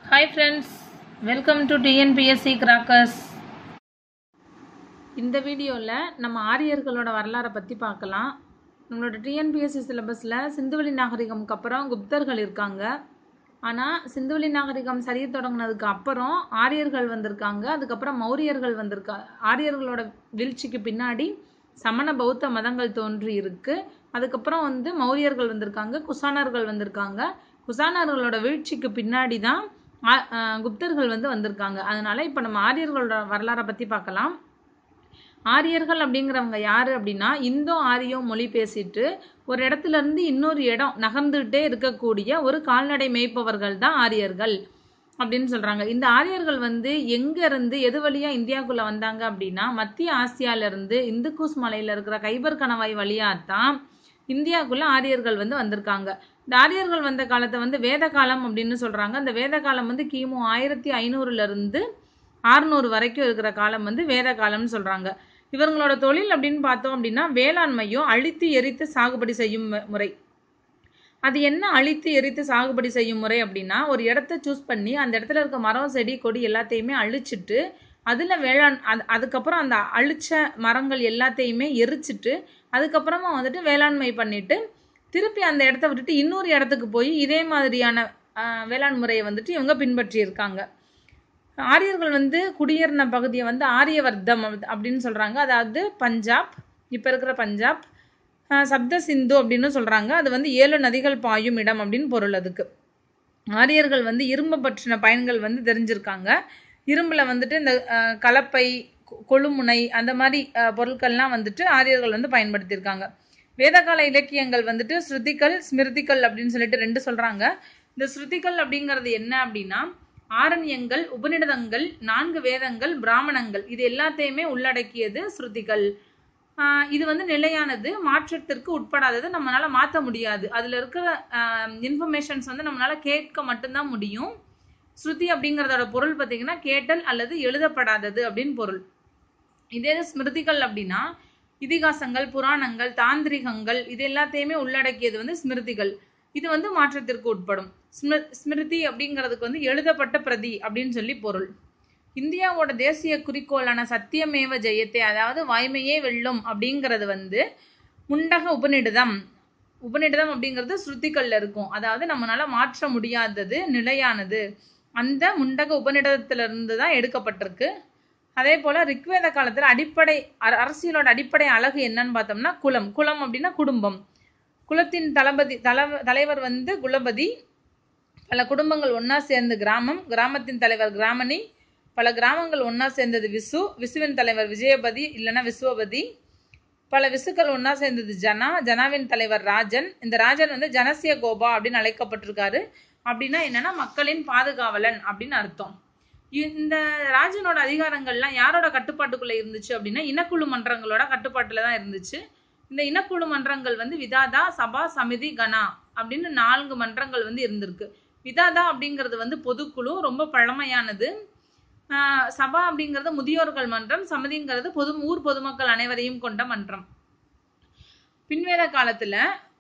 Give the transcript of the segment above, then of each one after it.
hi friends welcome to TNPSC crackers இந்த வீடியோவில் நம்ம ஆரியர்களோட வரலாறை பற்றி பார்க்கலாம் நம்மளோட டிஎன்பிஎஸ்சி சிலபஸில் சிந்துவெளி நாகரிகம்க்கு அப்புறம் குப்தர்கள் இருக்காங்க ஆனால் சிந்துவெளி நாகரிகம் சரிய தொடங்கினதுக்கு அப்புறம் ஆரியர்கள் வந்திருக்காங்க அதுக்கப்புறம் மௌரியர்கள் வந்திருக்கா ஆரியர்களோட வீழ்ச்சிக்கு பின்னாடி சமண பௌத்த மதங்கள் தோன்றி இருக்கு அதுக்கப்புறம் வந்து மௌரியர்கள் வந்திருக்காங்க குசானர்கள் வந்திருக்காங்க குசானர்களோட வீழ்ச்சிக்கு பின்னாடி தான் ஆ- ஆ, குப்தர்கள் வந்து வந்திருக்காங்க அதனால இப்போ நம்ம ஆரியர்களோட வரலாறை பற்றி பார்க்கலாம் ஆரியர்கள் அப்படிங்கிறவங்க யாரு அப்படின்னா இந்தோ ஆரியோ மொழி பேசிட்டு ஒரு இடத்துல இருந்து இன்னொரு இடம் நகர்ந்துகிட்டே இருக்கக்கூடிய ஒரு கால்நடை மேய்ப்பவர்கள் தான் ஆரியர்கள் அப்படின்னு சொல்றாங்க இந்த ஆரியர்கள் வந்து எங்க இருந்து எது வழியா இந்தியாவுக்குள்ள வந்தாங்க அப்படின்னா மத்திய ஆசியால இருந்து இந்துக்கூஸ் மலையில இருக்கிற கைபர் கணவாய் வழியா தான் இந்தியாவுக்குள்ள ஆரியர்கள் வந்து வந்திருக்காங்க இந்த ஆரியர்கள் வந்த காலத்தை வந்து வேத காலம் அப்படின்னு சொல்றாங்க அந்த வேத காலம் வந்து கிமு ஆயிரத்தி ஐநூறுல இருந்து ஆறுநூறு வரைக்கும் இருக்கிற காலம் வந்து வேத காலம்னு சொல்றாங்க இவங்களோட தொழில் அப்படின்னு பார்த்தோம் அப்படின்னா வேளாண்மையும் அழித்து எரித்து சாகுபடி செய்யும் மு- முறை அது என்ன அழித்து எரித்து சாகுபடி செய்யும் முறை அப்படின்னா ஒரு இடத்த சூஸ் பண்ணி அந்த இடத்துல இருக்க மரம் செடி கொடி எல்லாத்தையுமே அழிச்சிட்டு அதுல வேளாண் அது அதுக்கப்புறம் அந்த அழிச்ச மரங்கள் எல்லாத்தையுமே எரிச்சிட்டு அதுக்கப்புறமா வந்துட்டு வேளாண்மை பண்ணிட்டு திருப்பி அந்த இடத்த விட்டுட்டு இன்னொரு இடத்துக்கு போய் இதே மாதிரியான ஆஹ், வேளாண் முறையை வந்துட்டு இவங்க பின்பற்றி இருக்காங்க ஆரியர்கள் வந்து குடியேறின பகுதியை வந்து ஆரியவர்த்தம் அப்படி- அப்படின்னு சொல்றாங்க அதாவது பஞ்சாப் இப்ப இருக்கிற பஞ்சாப் ஆஹ், சப்த சிந்து அப்படின்னு சொல்றாங்க அது வந்து ஏழு நதிகள் பாயும் இடம் அப்படின்னு பொருள் அதுக்கு ஆரியர்கள் வந்து இரும்பு பற்றின பயன்கள் வந்து தெரிஞ்சிருக்காங்க இரும்புல வந்துட்டு இந்த ஆஹ், கலப்பை கொ- கொழுமுனை அந்த மாதிரி ஆஹ், பொருட்கள்லாம் வந்துட்டு ஆரியர்கள் வந்து பயன்படுத்தியிருக்காங்க வேதகால இலக்கியங்கள் வந்துட்டு ஸ்ருதிகள் ஸ்மிருதிகள் அப்படின்னு சொல்லிட்டு ரெண்டு சொல்றாங்க இந்த ஸ்ருதிகள் அப்படிங்கிறது என்ன அப்படின்னா ஆரண்யங்கள் உபநிடதங்கள் நான்கு வேதங்கள் பிராமணங்கள் இது எல்லாத்தையுமே உள்ளடக்கியது ஸ்ருதிகள் ஆஹ் இது வந்து நிலையானது மாற்றத்திற்கு உட்படாதது நம்மளால மாற்ற முடியாது அதுல இருக்கிற இன்ஃபர்மேஷன்ஸ் வந்து நம்மளால கேட்க மட்டும்தான் முடியும் ஸ்ருதி அப்படிங்கறதோட பொருள் பார்த்தீங்கன்னா கேட்டல் அல்லது எழுதப்படாதது அப்படின்னு பொருள் இதே இது ஸ்மிருதிகள் அப்படின்னா இதிகாசங்கள் புராணங்கள் தாந்திரிகங்கள் இது எல்லாத்தையுமே உள்ளடக்கியது வந்து ஸ்மிருதிகள் இது வந்து மாற்றத்திற்கு உட்படும் ஸ்மிரு ஸ்மிருதி அப்படிங்கிறதுக்கு வந்து எழுதப்பட்ட பிரதி அப்படின்னு சொல்லி பொருள் இந்தியாவோட தேசிய குறிக்கோளான சத்தியமேவ ஜெயத்தை அதாவது வாய்மையே வெல்லும் அப்படிங்கிறது வந்து முண்டக உபநிடதம் உபநிடதம் அப்படிங்கிறது ஸ்ருதிகள்ல இருக்கும் அதாவது நம்மளால மாற்ற முடியாதது நிலையானது அந்த முண்டக உபநிடதத்துல இருந்து தான் எடுக்கப்பட்டிருக்கு அதே போல ரிக்வேத காலத்துல அடிப்படை அர- அரசியலோட அடிப்படை அழகு என்னன்னு பார்த்தோம்னா குலம் குலம் அப்படின்னா குடும்பம் குலத்தின் தளபதி தலவ தலைவர் வந்து குலபதி பல குடும்பங்கள் ஒண்ணா சேர்ந்து கிராமம் கிராமத்தின் தலைவர் கிராமணி பல கிராமங்கள் ஒண்ணா சேர்ந்தது விசு விசுவின் தலைவர் விஜயபதி இல்லைன்னா விஸ்வபதி பல விசுக்கள் ஒண்ணா சேர்ந்தது ஜனா ஜனாவின் தலைவர் ராஜன் இந்த ராஜன் வந்து ஜனசிய கோபா அப்படின்னு அழைக்கப்பட்டிருக்காரு அப்படின்னா என்னன்னா மக்களின் பாதுகாவலன் அப்படின்னு அர்த்தம் இந்த ராஜனோட அதிகாரங்கள்லாம் யாரோட கட்டுப்பாட்டுக்குள்ள இருந்துச்சு அப்படின்னா இனக்குழு மன்றங்களோட கட்டுப்பாட்டுல தான் இருந்துச்சு இந்த இனக்குழு மன்றங்கள் வந்து விதாதா சபா சமிதி கணா அப்படின்னு நான்கு மன்றங்கள் வந்து இருந்திருக்கு விதாதா அப்படிங்கிறது வந்து பொதுக்குழு ரொம்ப பழமையானது ஆஹ் சபா அப்படிங்கிறது முதியோர்கள் மன்றம் சமிதிங்கிறது பொது ஊர் பொதுமக்கள் அனைவரையும் கொண்ட மன்றம் பின்வேத காலத்துல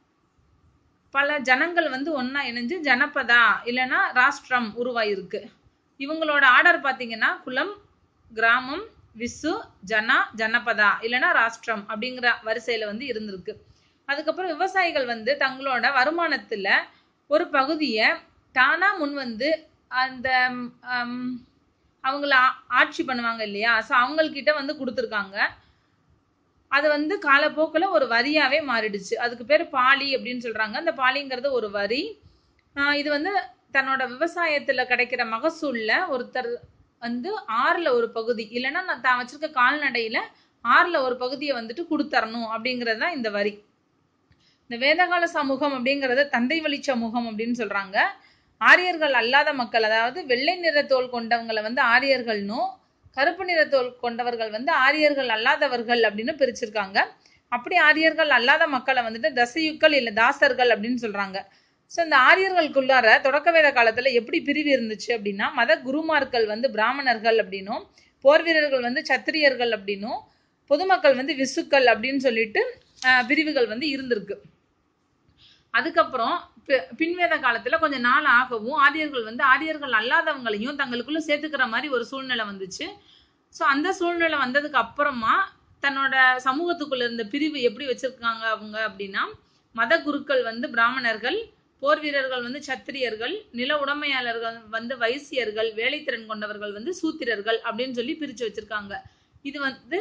பல ஜனங்கள் வந்து ஒண்ணா இணைஞ்சு ஜனபதா இல்லைன்னா ராஷ்டிரம் உருவாயிருக்கு இவங்களோட ஆர்டர் பாத்தீங்கன்னா குலம் கிராமம் விசு ஜனா ஜனபதா இல்லைன்னா ராஷ்டிரம் அப்படிங்கிற வரிசையில வந்து இருந்திருக்கு அதுக்கப்புறம் விவசாயிகள் வந்து தங்களோட வருமானத்துல ஒரு பகுதியை தானா முன் வந்து அந்த ஹம், அவங்கள ஆ- ஆட்சி பண்ணுவாங்க இல்லையா ஸோ அவங்கக்கிட்ட வந்து கொடுத்துருக்காங்க அது வந்து காலப்போக்கில் ஒரு வரியாவே மாறிடுச்சு அதுக்கு பேர் பாலி அப்படின்னு சொல்றாங்க அந்த பாலிங்கிறது ஒரு வரி ஆஹ் இது வந்து தன்னோட விவசாயத்துல கிடைக்கிற மகசூல்ல ஒருத்தர் வந்து ஆறுல ஒரு பகுதி இல்லைன்னா நான் தான் வச்சிருக்க கால்நடையில ஆறுல ஒரு பகுதியை வந்துட்டு கொடுத்தரணும் அப்படிங்கிறது தான் இந்த வரி இந்த வேதகால சமூகம் அப்படிங்கறது தந்தை வழி சமூகம் அப்படின்னு சொல்றாங்க ஆரியர்கள் அல்லாத மக்கள் அதாவது வெள்ளை நிற தோல் கொண்டவங்களை வந்து ஆரியர்கள்னும் கருப்பு நிற தோல் கொண்டவர்கள் வந்து ஆரியர்கள் அல்லாதவர்கள் அப்படின்னு பிரிச்சிருக்காங்க அப்படி ஆரியர்கள் அல்லாத மக்களை வந்துட்டு தசையுக்கள் இல்ல தாசர்கள் அப்படின்னு சொல்றாங்க ஸோ இந்த ஆரியர்களுக்குள்ளார தொடக்க வேத காலத்துல எப்படி பிரிவு இருந்துச்சு அப்படின்னா மத குருமார்கள் வந்து பிராமணர்கள் அப்படின்னும் போர் வீரர்கள் வந்து சத்திரியர்கள் அப்படின்னும் பொதுமக்கள் வந்து விசுக்கள் அப்படின்னு சொல்லிட்டு ஆஹ், பிரிவுகள் வந்து இருந்திருக்கு அதுக்கப்புறம் பி- பின்வேத காலத்துல கொஞ்ச நாள் ஆகவும் ஆரியர்கள் வந்து ஆரியர்கள் அல்லாதவங்களையும் தங்களுக்குள்ள சேர்த்துக்கிற மாதிரி ஒரு சூழ்நிலை வந்துச்சு ஸோ அந்த சூழ்நிலை வந்ததுக்கு அப்புறமா தன்னோட சமூகத்துக்குள்ள இருந்த பிரிவு எப்படி வச்சிருக்காங்க அவங்க அப்படின்னா மத குருக்கள் வந்து பிராமணர்கள் போர் வீரர்கள் வந்து சத்திரியர்கள் நில உடைமையாளர்கள் வந்து வைசியர்கள் வேலைத்திறன் கொண்டவர்கள் வந்து சூத்திரர்கள் அப்படின்னு சொல்லி பிரிச்சு வச்சிருக்காங்க இது வந்து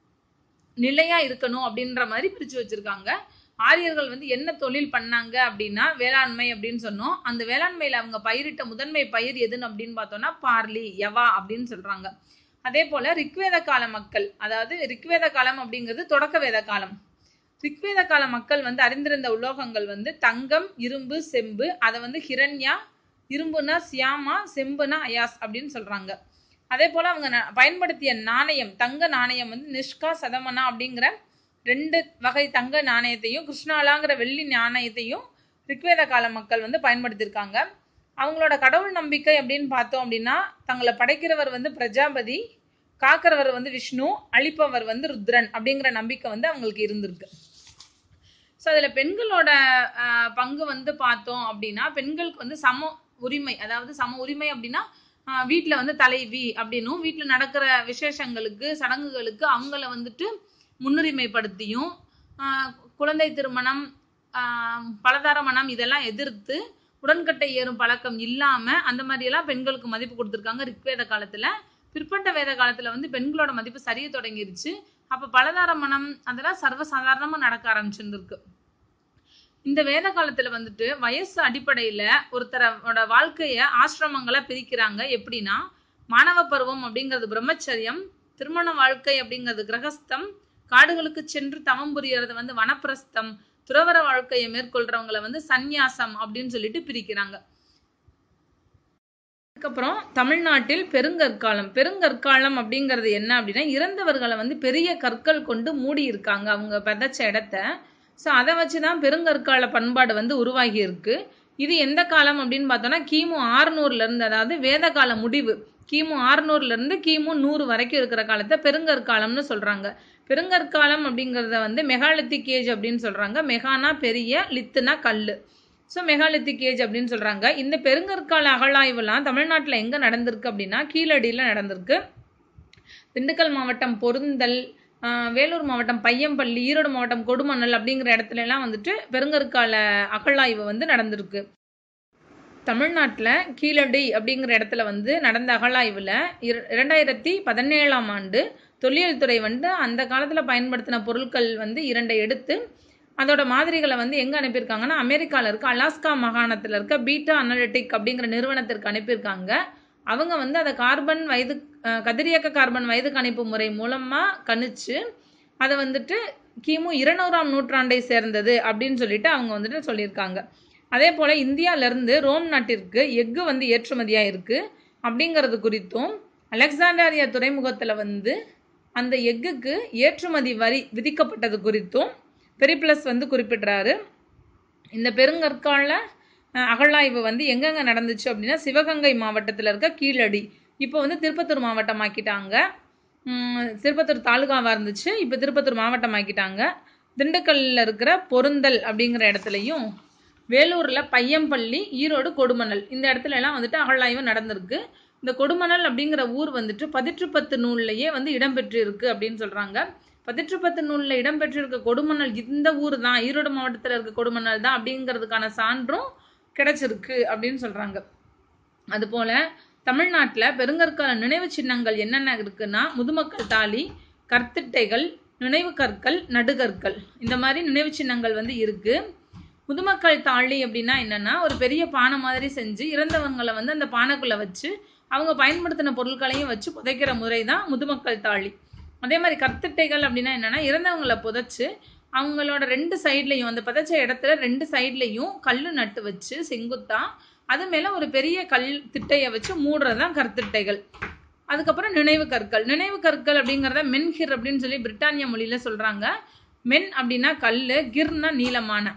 நிலையா இருக்கணும் அப்படின்ற மாதிரி பிரிச்சு வச்சிருக்காங்க ஆரியர்கள் வந்து என்ன தொழில் பண்ணாங்க அப்படின்னா வேளாண்மை அப்படின்னு சொன்னோம் அந்த வேளாண்மையில அவங்க பயிரிட்ட முதன்மை பயிர் எதுன்னு அப்படின்னு பார்த்தோம்னா பார்லி யவா அப்படின்னு சொல்றாங்க அதே போல ரிக்வேத கால மக்கள் அதாவது ரிக்வேத காலம் அப்படிங்கிறது தொடக்க வேத காலம் ரிக்வேத கால மக்கள் வந்து அறிந்திருந்த உலோகங்கள் வந்து தங்கம் இரும்பு செம்பு அதை வந்து ஹிரண்யா இரும்புனா சியாமா செம்புனா அயாஸ் அப்படின்னு சொல்றாங்க அதே போல அவங்க ந- பயன்படுத்திய நாணயம் தங்க நாணயம் வந்து நிஷ்கா சதமனா அப்படிங்கிற ரெண்டு வகை தங்க நாணயத்தையும் கிருஷ்ணாலாங்கிற வெள்ளி நாணயத்தையும் ரிக்வேத கால மக்கள் வந்து பயன்படுத்தியிருக்காங்க அவங்களோட கடவுள் நம்பிக்கை அப்படின்னு பார்த்தோம் அப்படின்னா தங்களை படைக்கிறவர் வந்து பிரஜாபதி காக்கிறவர் வந்து விஷ்ணு அழிப்பவர் வந்து ருத்ரன் அப்படிங்கிற நம்பிக்கை வந்து அவங்களுக்கு இருந்திருக்கு ஸோ அதில் பெண்களோட ஆஹ், பங்கு வந்து பார்த்தோம் அப்படின்னா பெண்களுக்கு வந்து சம உரிமை அதாவது சம உரிமை அப்படின்னா வீட்டில் வந்து தலைவி அப்படின்னும் வீட்டில் நடக்கிற விசேஷங்களுக்கு சடங்குகளுக்கு அவங்கள வந்துட்டு முன்னுரிமைப்படுத்தியும் ஆஹ், குழந்தை திருமணம் ஆஹ், பலதார மனம் இதெல்லாம் எதிர்த்து உடன்கட்டை ஏறும் பழக்கம் இல்லாம அந்த மாதிரி எல்லாம் பெண்களுக்கு மதிப்பு கொடுத்துருக்காங்க ரிக்வேத காலத்துல பிற்பட்ட வேத காலத்துல வந்து பெண்களோட மதிப்பு சரிய தொடங்கிருச்சு அப்ப பலதார மனம் அதெல்லாம் சர்வசாதாரணமா நடக்க ஆரம்பிச்சிருந்திருக்கு இந்த வேத காலத்துல வந்துட்டு வயசு அடிப்படையில ஒருத்தரோட வாழ்க்கைய ஆசிரமங்களா பிரிக்கிறாங்க எப்படின்னா மாணவ பருவம் அப்படிங்கிறது பிரம்மச்சரியம் திருமண வாழ்க்கை அப்படிங்கிறது கிரகஸ்தம் காடுகளுக்கு சென்று தவம் புரியறது வந்து வனப்பிரஸ்தம் துறவர வாழ்க்கையை மேற்கொள்றவங்களை வந்து சந்நியாசம் அப்படின்னு சொல்லிட்டு பிரிக்கிறாங்க அதுக்கப்புறம் தமிழ்நாட்டில் பெருங்கற்காலம் பெருங்கற்காலம் அப்படிங்கிறது என்ன அப்படின்னா இறந்தவர்களை வந்து பெரிய கற்கள் கொண்டு மூடி இருக்காங்க அவங்க விதைச்ச இடத்த ஸோ அதை வச்சு தான் பெருங்கற்கால பண்பாடு வந்து உருவாகி இருக்கு இது எந்த காலம் அப்படின்னு பார்த்தோம்னா கிமு ஆறுநூறுல இருந்து அதாவது வேத கால முடிவு கிமு ஆறுநூறுல இருந்து கிமு நூறு வரைக்கும் இருக்கிற காலத்தை பெருங்கற்காலம்னு சொல்றாங்க பெருங்கற்காலம் அப்படிங்கிறத வந்து மெகாலித்திக் ஏஜ் அப்படின்னு சொல்றாங்க மெகானா பெரிய லித்துனா கல்லு ஸோ மெகாலித்திக் ஏஜ் அப்படின்னு சொல்றாங்க இந்த பெருங்கற்கால அகழாய்வுலாம் தமிழ்நாட்டில் எங்க நடந்திருக்கு அப்படின்னா கீழடியில் நடந்திருக்கு திண்டுக்கல் மாவட்டம் பொருந்தல் ஆஹ் வேலூர் மாவட்டம் பையம்பள்ளி ஈரோடு மாவட்டம் கொடுமணல் அப்படிங்கிற இடத்துல எல்லாம் வந்துட்டு பெருங்கற்கால அகழாய்வு வந்து நடந்திருக்கு தமிழ்நாட்டில் கீழடி அப்படிங்கிற இடத்துல வந்து நடந்த அகழாய்வில் இர இரண்டாயிரத்தி பதினேழாம் ஆண்டு தொல்லியல் துறை வந்து அந்த காலத்தில் பயன்படுத்தின பொருட்கள் வந்து இரண்டை எடுத்து அதோட மாதிரிகளை வந்து எங்கே அனுப்பியிருக்காங்கன்னா அமெரிக்காவில் இருக்க அலாஸ்கா மாகாணத்தில் இருக்க பீட்டா அனலிட்டிக் அப்படிங்கிற நிறுவனத்திற்கு அனுப்பியிருக்காங்க அவங்க வந்து அதை கார்பன் வயது அஹ், கதிரியக்க கார்பன் வயது கணிப்பு முறை மூலமாக கணிச்சு அதை வந்துட்டு கிமு இருநூறாம் நூற்றாண்டை சேர்ந்தது அப்படின்னு சொல்லிட்டு அவங்க வந்துட்டு சொல்லியிருக்காங்க அதே போல் இந்தியாவிலேருந்து ரோம் நாட்டிற்கு எஃகு வந்து ஏற்றுமதியாக இருக்குது அப்படிங்கிறது குறித்தும் அலெக்சாண்டரியா துறைமுகத்தில் வந்து அந்த எஃகுக்கு ஏற்றுமதி வரி விதிக்கப்பட்டது குறித்தும் பெரிப்ளஸ் வந்து குறிப்பிடுறாரு இந்த பெருங்கற்கால அஹ், அகழாய்வு வந்து எங்கெங்க நடந்துச்சு அப்படின்னா சிவகங்கை மாவட்டத்தில் இருக்க கீழடி இப்போ வந்து திருப்பத்தூர் மாவட்டம் ஆக்கிட்டாங்க உம், திருப்பத்தூர் தாலுகாவாக இருந்துச்சு இப்போ திருப்பத்தூர் மாவட்டம் ஆக்கிட்டாங்க திண்டுக்கல்லில் இருக்கிற பொருந்தல் அப்படிங்கிற இடத்துலையும் வேலூரில் பையம்பள்ளி ஈரோடு கொடுமணல் இந்த இடத்துல எல்லாம் வந்துட்டு அகழாய்வு நடந்திருக்கு இந்த கொடுமணல் அப்படிங்கிற ஊர் வந்துட்டு பதிற்றுப்பத்து நூல்லையே வந்து இடம்பெற்று இருக்கு அப்படின்னு சொல்றாங்க பதிற்றுப்பத்து நூலில் இடம்பெற்றிருக்க கொடுமணல் இந்த ஊர் தான் ஈரோடு மாவட்டத்தில் இருக்க கொடுமணல் தான் அப்படிங்கிறதுக்கான சான்றும் கிடைச்சிருக்கு அப்படின்னு சொல்றாங்க அதுபோல தமிழ்நாட்டில் பெருங்கற்கால நினைவு சின்னங்கள் என்னென்ன இருக்குன்னா முதுமக்கள் தாலி கற்திட்டைகள் நினைவு கற்கள் நடுகற்கள் இந்த மாதிரி நினைவு சின்னங்கள் வந்து இருக்கு முதுமக்கள் தாழி அப்படின்னா என்னன்னா ஒரு பெரிய பானை மாதிரி செஞ்சு இறந்தவங்களை வந்து அந்த பானைக்குள்ள வச்சு அவங்க பயன்படுத்தின பொருட்களையும் வச்சு புதைக்கிற முறை தான் முதுமக்கள் தாழி அதே மாதிரி கற்திட்டைகள் அப்படின்னா என்னன்னா இறந்தவங்களை புதைச்சு அவங்களோட ரெண்டு சைட்லையும் அந்த புதைச்ச இடத்துல ரெண்டு சைட்லையும் கல் நட்டு வச்சு செங்குத்தா அது மேல ஒரு பெரிய கல் திட்டையை வச்சு மூடுறது தான் கற்திட்டைகள் அதுக்கப்புறம் நினைவு கற்கள் நினைவு கற்கள் அப்படிங்கிறத மென்ஹிர் அப்படின்னு சொல்லி பிரிட்டானிய மொழியில சொல்றாங்க மென் அப்படின்னா கல்லு கிர்னா நீளமான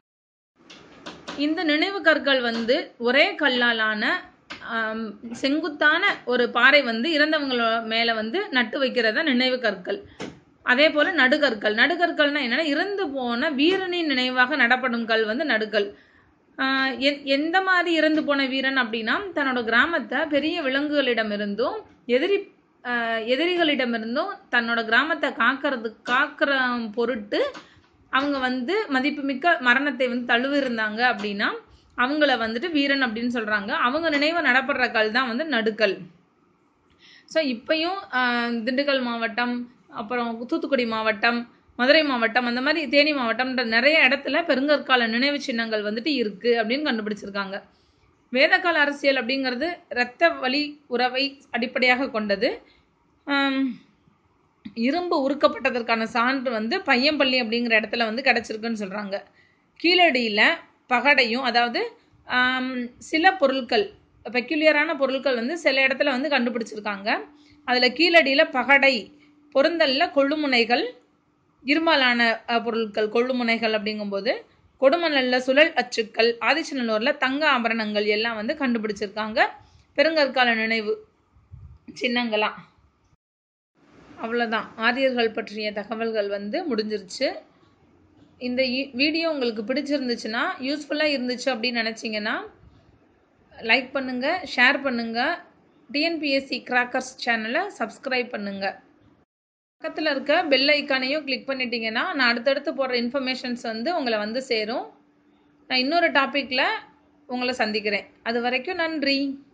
இந்த நினைவு கற்கள் வந்து ஒரே கல்லாலான ஆம், செங்குத்தான ஒரு பாறை வந்து இறந்தவங்கள மேல வந்து நட்டு வைக்கிறதா நினைவு கற்கள் அதே போல நடுகற்கள் நடுகற்கள்னா என்னன்னா இறந்து போன வீரனின் நினைவாக நடப்படும் கல் வந்து நடுகல் ஆஹ் எ- எந்த மாதிரி இறந்து போன வீரன் அப்படின்னா தன்னோட கிராமத்தை பெரிய விலங்குகளிடமிருந்தும் எதிரி ஆஹ் எதிரிகளிடமிருந்தும் தன்னோட கிராமத்தை காக்கிறது காக்கிற பொருட்டு அவங்க வந்து மதிப்புமிக்க மரணத்தை வந்து தழுவிருந்தாங்க அப்படின்னா அவங்கள வந்துட்டு வீரன் அப்படின்னு சொல்கிறாங்க அவங்க நினைவு நடப்படுற கல் தான் வந்து நடுக்கல் ஸோ இப்பயும் ஆஹ், திண்டுக்கல் மாவட்டம் அப்புறம் தூத்துக்குடி மாவட்டம் மதுரை மாவட்டம் அந்த மாதிரி தேனி மாவட்டம்ன்ற நிறைய இடத்துல பெருங்கற்கால நினைவு சின்னங்கள் வந்துட்டு இருக்குது அப்படின்னு கண்டுபிடிச்சிருக்காங்க வேதகால அரசியல் அப்படிங்கிறது இரத்த வழி உறவை அடிப்படையாக கொண்டது ஆம், இரும்பு உருக்கப்பட்டதற்கான சான்று வந்து பையம்பள்ளி அப்படிங்கிற இடத்துல வந்து கிடச்சிருக்குன்னு சொல்கிறாங்க கீழடியில் பகடையும் அதாவது ஆம், சில பொருட்கள் பெக்யூலியரான பொருட்கள் வந்து சில இடத்துல வந்து கண்டுபிடிச்சிருக்காங்க அதில் கீழடியில் பகடை பொருந்தல்ல கொள்ளுமுனைகள் இரும்பாலான அஹ், பொருட்கள் கொள்ளுமுனைகள் அப்படிங்கும்போது கொடுமணல்ல சுழல் அச்சுக்கள் ஆதிச்சநல்லூரில் தங்க ஆபரணங்கள் எல்லாம் வந்து கண்டுபிடிச்சிருக்காங்க பெருங்கற்கால நினைவு சின்னங்களாம் அவ்வளோதான் ஆரியர்கள் பற்றிய தகவல்கள் வந்து முடிஞ்சிருச்சு இந்த இ- வீடியோ உங்களுக்கு பிடிச்சிருந்துச்சுன்னா யூஸ்ஃபுல்லாக இருந்துச்சு அப்படின்னு நினச்சிங்கன்னா லைக் பண்ணுங்கள் ஷேர் பண்ணுங்கள் டிஎன்பிஎஸ்சி கிராக்கர்ஸ் சேனலை சப்ஸ்கிரைப் பண்ணுங்கள் பக்கத்தில் இருக்க பெல் ஐக்கானையும் கிளிக் பண்ணிட்டீங்கன்னா நான் அடுத்தடுத்து போடுற இன்ஃபர்மேஷன்ஸ் வந்து உங்களை வந்து சேரும் நான் இன்னொரு டாப்பிக்கில் உங்களை சந்திக்கிறேன் அது வரைக்கும் நன்றி